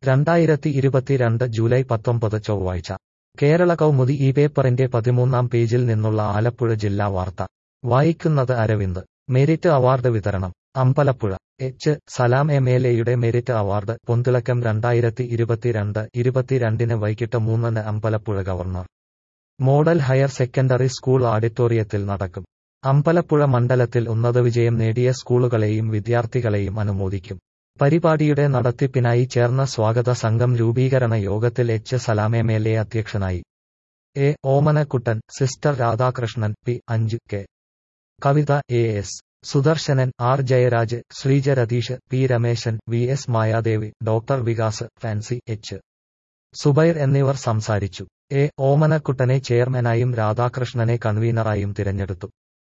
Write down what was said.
രണ്ടായിരത്തി ഇരുപത്തിരണ്ട് ജൂലൈ പത്തൊമ്പത് ചൊവ്വാഴ്ച കേരള കൗമുദി ഈ പേപ്പറിന്റെ പതിമൂന്നാം പേജിൽ നിന്നുള്ള ആലപ്പുഴ ജില്ലാ വാർത്ത വായിക്കുന്നത് അരവിന്ദ് മെരിറ്റ് അവാർഡ് വിതരണം Ambalappuzha H Salam M L എയുടെ മെരിറ്റ് അവാർഡ് പൊന്തിളക്കം രണ്ടായിരത്തി ഇരുപത്തിരണ്ട് ഇരുപത്തിരണ്ടിന് വൈകിട്ട് മൂന്നിന് Ambalappuzha government model higher secondary school ഓഡിറ്റോറിയത്തിൽ നടക്കും അമ്പലപ്പുഴ മണ്ഡലത്തിൽ ഉന്നത വിജയം നേടിയ സ്കൂളുകളെയും വിദ്യാർത്ഥികളെയും അനുമോദിക്കും പരിപാടിയുടെ നടത്തിപ്പിനായി ചേർന്ന സ്വാഗത സംഘം രൂപീകരണ യോഗത്തിൽ H Salam M L A അധ്യക്ഷനായി A Omanakuttan sister Radhakrishnan P Anju K Kavitha A S Sudarsanan R Jayaraj Sreeja Ratheesh P Rameshan V S Mayadevi doctor Vikas Fancy H Subair എന്നിവർ സംസാരിച്ചു എ ഓമനക്കുട്ടനെ ചെയർമാനായും രാധാകൃഷ്ണനെ കൺവീനറായും തിരഞ്ഞെടുത്തു